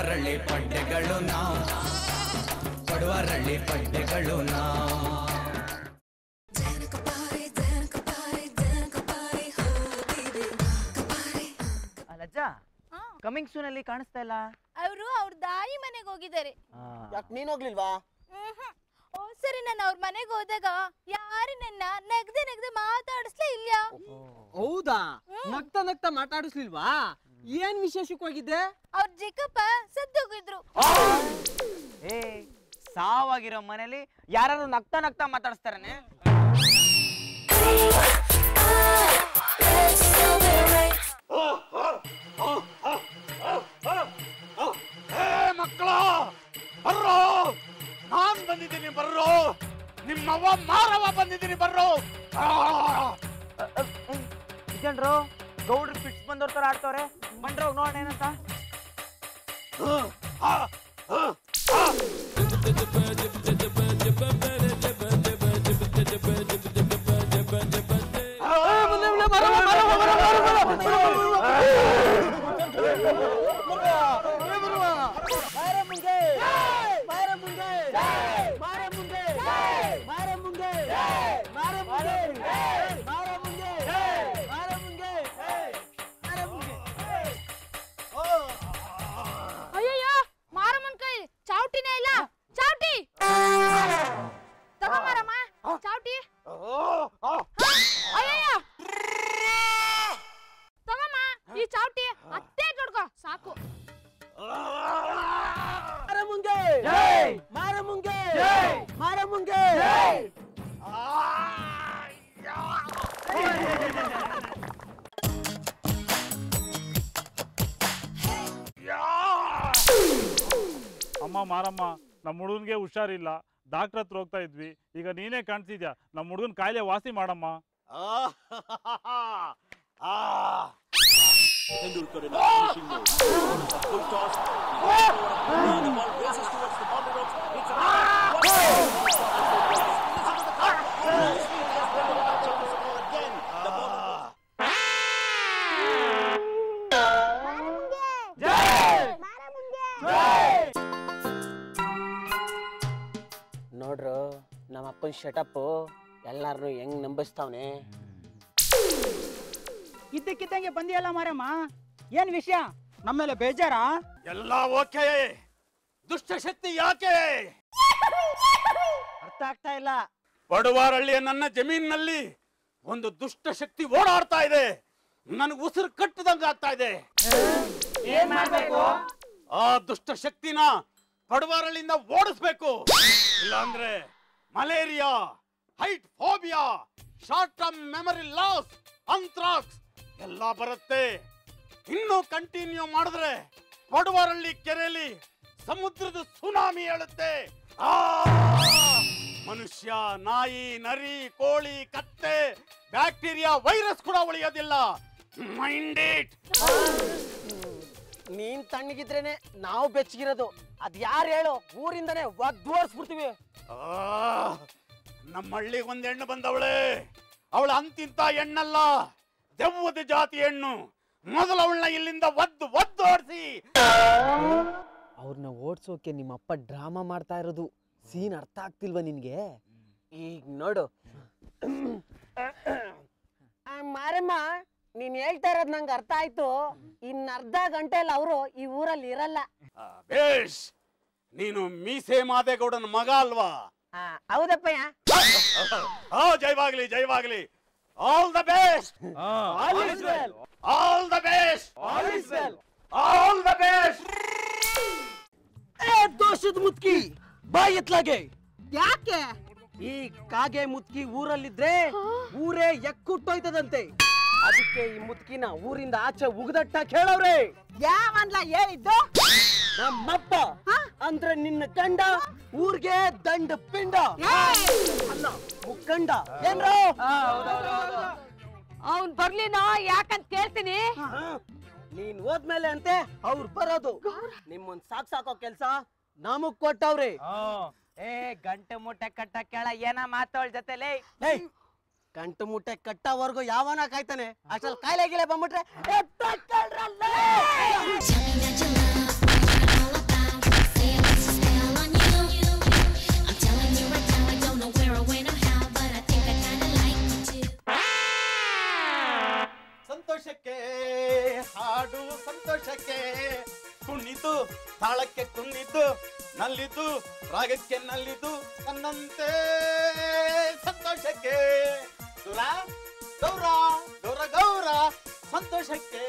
ಬಡವರಳ್ಳಿ ಪಡ್ಡೆಗಳು ನಾವು ಬಡವರಳ್ಳಿ ಪಡ್ಡೆಗಳು ನಾವು ಲಜ್ಜ coming soon ಅಲ್ಲಿ ಕಾಣಿಸ್ತಾ ಇಲ್ಲ ಅವರು ಅವ್ರ ತಾಯಿ ಮನೆಗೆ ಹೋಗಿದ್ದಾರೆ ಯಾಕೆ ನೀನ್ ಹೋಗ್ಲಿಲ್ವಾ ಮ್ಹ್ಮ್. ಓ ಸರಿ ನಾನು ಅವ್ರ ಮನೆಗೆ ಹೋದಾಗ ಯಾರು ನನ್ನ ನಗ್ದೆ ನಗ್ದೆ ಮಾತಾಡಿಸ್ಲೇ ಇಲ್ಲ ಹೌದಾ ನಗ್ತಾ ನಗ್ತಾ ಮಾತಾಡಿಸ್ಲಿಲ್ವಾ ಏನ್ ವಿಶೇಷಕ್ಕೋಗಿದ್ದೆ ಅವ್ರ ಚಿಕ್ಕಪ್ಪ ಸತ್ತೋಗಿದ್ರು ಏ ಸಾವಾಗಿರೋ ಮನೇಲಿ ಯಾರು ನಗ್ತಾ ನಗ್ತಾ ಮಾತಾಡಿಸ್ತಾರನೆ ಮಕ್ಕಳ ಬರ್ರೋ ನಾನ್ ಬಂದಿದ್ದೀನಿ ಬರ್ರೋ ನಿಮ್ಮವ್ವ ಮಾರವ ಬಂದಿದ್ದೀನಿ ಬರ್ರೋ ಇದೇನ್ರು ಗೌಡ್ರು ಫಿಟ್ಸ್ ಬಂದವ್ರ ತರ ಆಡ್ತವ್ರೆ ಬಂಡ್ರ ನೋಡೋಣ ಏನಂತ ಅಯ್ಯಯ್ಯೋ ಮಾರಮ್ಮನ್ ಕೈ ಚಾವಟಿನೇ ಇಲ್ಲ ಚಾವಟಿ ತಗೊಂಬಾರಮ್ಮ ಚಾವಟಿ ಅಯ್ಯಯ್ಯೋ ತಗೊಂಬ ಈ ಚಾವಟಿ ಅತ್ತೇ ನೋಡ್ಕೋ ಸಾಕು ಮಾರಮುಂಗೆ ಮಾರಮುಂಗೆ ಮಾರಮುಂಗೆ ಅಮ್ಮ ಮಾರಮ್ಮ ನಮ್ಮ ಹುಡುಗನ್ಗೆ ಹುಷಾರಿಲ್ಲ ಡಾಕ್ಟರ್ ಹತ್ರ ಹೋಗ್ತಾ ಇದ್ವಿ ಈಗ ನೀನೇ ಕಾಣ್ತಿದ್ಯಾ ನಮ್ಮ ಹುಡುಗನ್ ಕಾಯಿಲೆ ವಾಸಿ ಮಾಡಮ್ಮ ನೋಡ್ರು ನಮ್ಮ ಅಪ್ಪನ ಶಟಪ್ ಎಲ್ಲಾರನು ಹೆಂಗ್ ನಂಬಿಸ್ತಾವ್ನೆ ಇದ್ದಕ್ಕಿದ್ದಂಗೆ ಬಂದಿಯಲ್ಲ ಮಾರಮ್ಮ ಏನ್ ವಿಷಯ ನಮ್ಮೇಲೆ ಬೇಜಾರಾ ಎಲ್ಲ ಓಕೆ ದುಷ್ಟಶಕ್ತಿ ಯಾಕೆ ಅರ್ಥ ಆಗ್ತಾ ಇಲ್ಲ ಬಡವಾರಳ್ಳಿಯ ನನ್ನ ಜಮೀನಿನಲ್ಲಿ ಒಂದು ದುಷ್ಟ ಶಕ್ತಿ ಓಡಾಡ್ತಾ ಇದೆ ನನಗೆ ಉಸಿರು ಕಟ್ಟದಂಗ ಆಗ್ತಾ ಇದೆ ಆ ದುಷ್ಟ ಶಕ್ತಿನ ಪಡವಾರಳ್ಳಿಯಿಂದ ಓಡಿಸ್ಬೇಕು ಇಲ್ಲಾಂದ್ರೆ malaria height phobia short term memory loss anthrax ಎಲ್ಲ ಬರುತ್ತೆ ಇನ್ನು ಕಂಟಿನ್ಯೂ ಮಾಡಿದ್ರೆ ಪಡವಾರಳ್ಳಿ ಕೆರೆಯಲ್ಲಿ ಸಮುದ್ರದ ಸುನಾಮಿ ಹೇಳುತ್ತೆ ಆ! ಮನುಷ್ಯ ನಾಯಿ ನರಿ ಕೋಳಿ ಕತ್ತೆ ಬ್ಯಾಕ್ಟೀರಿಯಾ ವೈರಸ್ ಕೂಡ ಉಳಿಯೋದಿಲ್ಲ ಮೈಂಡ್ ಇಟ್ ನೀನ್ ತಣ್ಣಗಿದ್ರೇನೆ ನಾವು ಬೆಚ್ಚಗಿರೋದು ಅದ್ ಯಾರು ಹೇಳು ಊರಿಂದನೇ ಒಗ್ದೋರ್ಸ್ಬಿಡ್ತೀವಿ ನಮ್ಮ ಹಳ್ಳಿಗೆ ಒಂದ್ ಹೆಣ್ಣು ಬಂದವಳೆ ಅವಳ ಅಂತಿಂತ ಹೆಣ್ಣಲ್ಲ ದೆವ್ವದ ಜಾತಿ ಹೆಣ್ಣು ಮೊದಲು ಅವಳನ್ನ ಇಲ್ಲಿಂದ ಒದ್ದು ಒದ್ದು ಓಡಿಸಿ ಅವ್ರನ್ನ ಓಡ್ಸೋಕೆ ನಿಮ್ಮಪ್ಪ ಡ್ರಾಮಾ ಮಾಡ್ತಾ ಇರೋದು ಸೀನ್ ಅರ್ಥ ಆಗ್ತಿಲ್ವಾ ನಿನ್ಗೆ ಈಗ ನೋಡು ಆ, ಮಾರಮ್ಮ ನೀನ್ ಹೇಳ್ತಾ ಇರೋದ್ ನಂಗೆ ಅರ್ಥ ಆಯ್ತು ಇನ್ ಅರ್ಧ ಗಂಟೆಲಿ ಅವರು ಈ ಊರಲ್ಲಿ ಇರಲ್ಲ ಆ, ಬೇಷ್ ನೀನು ಮೀಸೆ ಮಾದೇಗೌಡನ ಮಗ ಅಲ್ವಾ ಆ, ಹೌದಪ್ಪಯ್ಯ ಆ ಜೈವಾಗ್ಲಿ ಜೈವಾಗ್ಲಿ all the best all the best all the best ಏ ದೋಷದ ಮುತ್ಕಿ ಬಾಯ್ ಎತ್ಲಾಗೆ ಯಾಕೆ ಈ ಕಾಗೆ ಮುತ್ಕಿ ಊರಲ್ಲಿದ್ರೆ ಊರೇ ಎಕ್ಕುಟ್ಟೋಯ್ತದಂತೆ ಅದಕ್ಕೆ ಈ ಮುತ್ಕಿನ ಊರಿಂದ ಆಚೆ ಉಗ್ದಟ್ಟ ಕೇಳವ್ರೆ ಯಾವನ್ಲ ಹೇಳಿದ್ದು ನಮ್ಮಪ್ಪ ಅಂದ್ರೆ ನಿನ್ನ ಕಂಡ ಊರ್ಗೆ ದಂಡ ಪಿಂಡ ಅಲ್ಲ ಮುಕ್ಕಂಡ ಏನ್ರೋ ಅವ್ನ್ ಬರ್ಲಿನೋ ಯಾಕಂತ ಕೇಳ್ತೀನಿ ನೀನ್ ಹೋದ್ಮೇಲೆ ಅಂತೆ ಅವ್ರು ಬರೋದು ನಿಮ್ಮನ್ ಸಾಕ್ ಸಾಕೋ ಕೆಲ್ಸ ನಮಗ್ ಕೊಟ್ಟವ್ರೆ ಏ ಗಂಟೆ ಮುಟ್ಟೆ ಕಟ್ಟ ಕೇಳ ಏನ ಮಾತಾಳ್ ಜೊತೆಲೇ ಏಯ್ ಕಂಟು ಮುಟ್ಟೆ ಕಟ್ಟವರೆಗೂ ಯಾವನ ಕಾಯ್ತಾನೆ ಅಷ್ಟ್ರಲ್ಲಿ ಕಾಯಿಲೆ ಗೀಲೆ ಬಂದ್ಬಿಟ್ರೆ ಎ, ತಕ್ಕಳ್ರಲ್ಲೇ! Chummy, chummy, ತಾಳಕ್ಕೆ ಕುಂದಿದ್ದು ನಲ್ಲಿದ್ದು ರಾಗಕ್ಕೆ ನಲ್ಲಿದ್ದು ತನ್ನಂತೆ ಸಂತೋಷಕ್ಕೆ ದೂರ ಗೌರ ಗೌರ ಗೌರ ಸಂತೋಷಕ್ಕೆ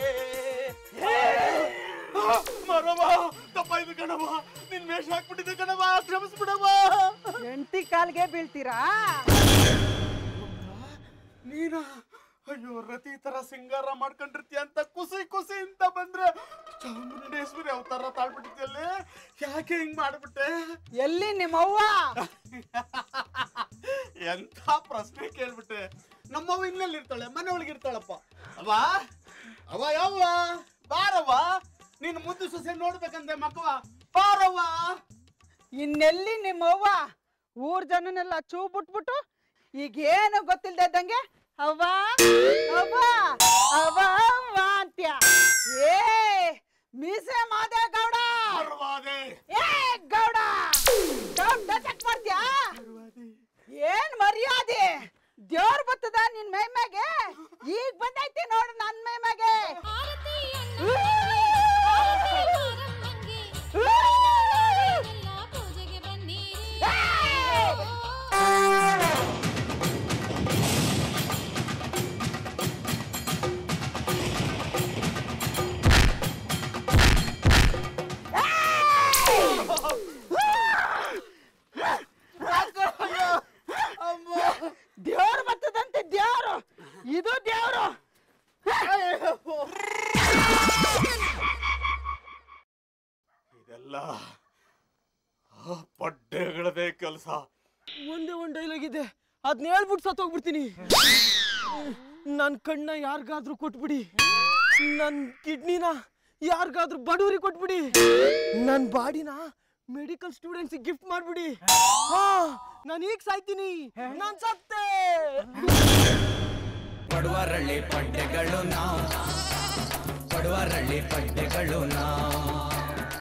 ಮರವ ತಪ್ಪಾಯ್ತು ಕಣವ ನಿನ್ ಮೇಷ ಹಾಕ್ಬಿಟ್ಟಿದ್ದೆ ಕಣವ ಕ್ಷಮಿಸ್ಬಿಡವ ಎಂಟಿ ಕಾಲ್ಗೆ ಬೀಳ್ತೀರಾ ನೀನ ಅಯ್ಯೋ ರತಿ ತರ ಸಿಂಗಾರ ಮಾಡ್ಕೊಂಡಿರ್ತೀಯ ಅಂತ ಕುಸಿ ಕುಸಿ ಅಂತ ಬಂದ್ರೆ ಚಾಮುಂಡೇಶ್ವರಿ ಅವತಾರ ತಾಳ್ಬಿಟ್ಟಿದ್ಯಲ್ಲೇ ಯಾಕೆ ಹಿಂಗ್ ಮಾಡ್ಬಿಟ್ಟೆ ಎಲ್ಲಿ ನಿಮ್ಮವ್ವ ಎಂಥ ಪ್ರಶ್ನೆ ಕೇಳ್ಬಿಟ್ಟೆ ನಮ್ಮವ್ವ ಇನ್ನೆಲ್ಲಿ ಇರ್ತಾಳೆ ಮನೆ ಒಳಗೆ ಇರ್ತಾಳಪ್ಪ ಅವ ಅವ ಯಾವ ಬಾರವ್ವ ನೀನು ಮುದ್ದು ಸೊಸೆ ನೋಡ್ಬೇಕಂದ್ರೆ ಮಕ್ಕವ ಬಾರವ್ವ ಇನ್ನೆಲ್ಲಿ ನಿಮ್ಮವ್ವ ಊರ್ ಜನನೆಲ್ಲ ಚೂ ಬಿಟ್ಬಿಟ್ಟು ಈಗ ಏನು ಗೊತ್ತಿಲ್ದೆ ಇದ್ದಂಗೆ ಅವ್ವ ಅವ್ವ ಅವ್ವ ಅವ್ವ ಅಂತ್ಯ ಏ ಮೀಸೆ ಮಾದೇ ಗೌಡ ಪರ್ವಾದೆ ಏ ಗೌಡ ಗೌಡ ಚೆಕ್ ಮಾಡ್ತ್ಯಾ ಏನ್ ಮರ್ಯಾದೆ ದೇವ್ರ ಬರ್ತದ ನಿನ್ ಮೈ ಮ್ಯಾಗೆ ಈಗ ಬಂದೈತಿ ನೋಡು ನನ್ ಮೈ ಮ್ಯಾಗೆ ಪೂಜೆಗೆ ಬನ್ನಿ ದೇವ್ರ ಬರ್ತದಂತೆ ದೇವ್ರು ಇದು ದೇವ್ರು ಇದೆಲ್ಲ ಆ ಪಡ್ಡೆಗಳದೇ ಕೆಲಸ ಒಂದೇ ಒಂದ್ ಡೈಲಾಗ್ ಇದೆ ಅದ್ನ ಹೇಳ್ಬಿಟ್ಟು ಸತ್ತೋಗ್ಬಿಡ್ತೀನಿ ನನ್ ಕಣ್ಣ ಯಾರಿಗಾದ್ರೂ ಕೊಟ್ಬಿಡಿ ನನ್ ಕಿಡ್ನಿನ ಯಾರಿಗಾದ್ರೂ ಬಡವರಿಗೆ ಕೊಟ್ಬಿಡಿ ನನ್ ಬಾಡಿನ ಮೆಡಿಕಲ್ ಸ್ಟೂಡೆಂಟ್ಸ್ ಗಿಫ್ಟ್ ಮಾಡ್ಬಿಡಿ ಹಾ ನಾನು ಈಗ ಸಾಯ್ತೀನಿ ನಾನ್ ಸತ್ತೆ ಪಡುವರಳ್ಳಿ ಪಡ್ಡೆಗಳು ನಾವು ಪಡುವರಳ್ಳಿ ಪಡ್ಡೆಗಳು ನಾವು